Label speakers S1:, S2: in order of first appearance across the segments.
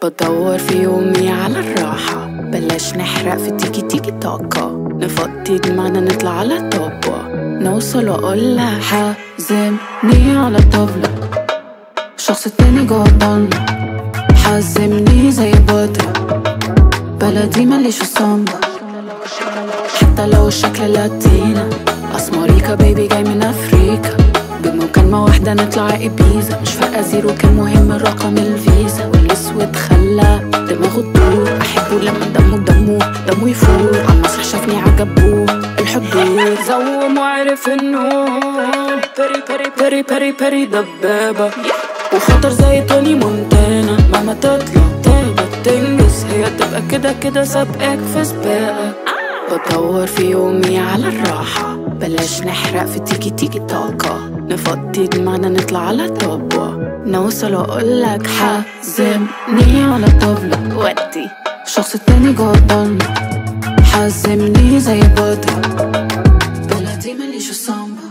S1: بدور في يومي على الراحة بلاش نحرق في تيكي تيكي طاقة نفضي دماغنا نطلع على توبة نوصل واقولها حازمني على طبلة الشخص التاني جوا الضلمة حزمني زي بودرة بلدي مليش الصنبة حتى لو الشكل لاتينا اسمريكا بيبي جاي من افريكا بمكالمة واحدة نطلع ابيزا مش فارقة زيرو كان مهم رقم الفيزا والاسود خلى دماغه تدور احبه لما دمه دمه دمه يفور على المسرح شافني عجبوه الحضور زوم وعرف انه بري بري بري بري بري دبابة وخطر زي توني مونتانا مهما تطلع تهبط تنجز هي تبقى كده كده سابقاك في سباقك بدور في يومي على الراحة بلاش نحرق في تيكي تيكي طاقة نفضي دماغنا نطلع على طبة نوصل واقولك حزمني على طبلة ودي الشخص التاني جوا الضلمة حزمني زي بودرة بلدي مليش الصنبة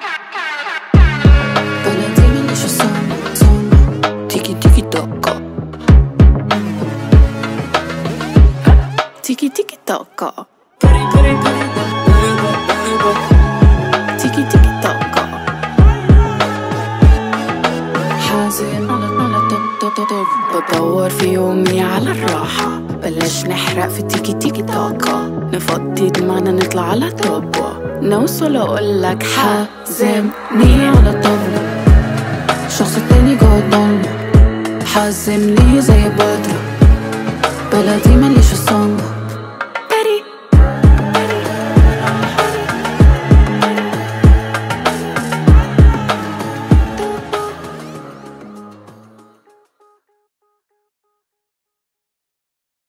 S1: بلدي مليش الصنبة صنبة تيكي تيكي طاقة تيكي تيكي طاقة بري بري بري تيكي تيكي طاقة حازم على على طب طب طب بدور في يومي على الراحة بلاش نحرق في تيكي تيكي طاقة نفضي دماغنا نطلع على طبة نوصل اقولك حازمني على طبلة الشخص التاني جوا الضلمة حزمني زي بودرة بلدي مليانة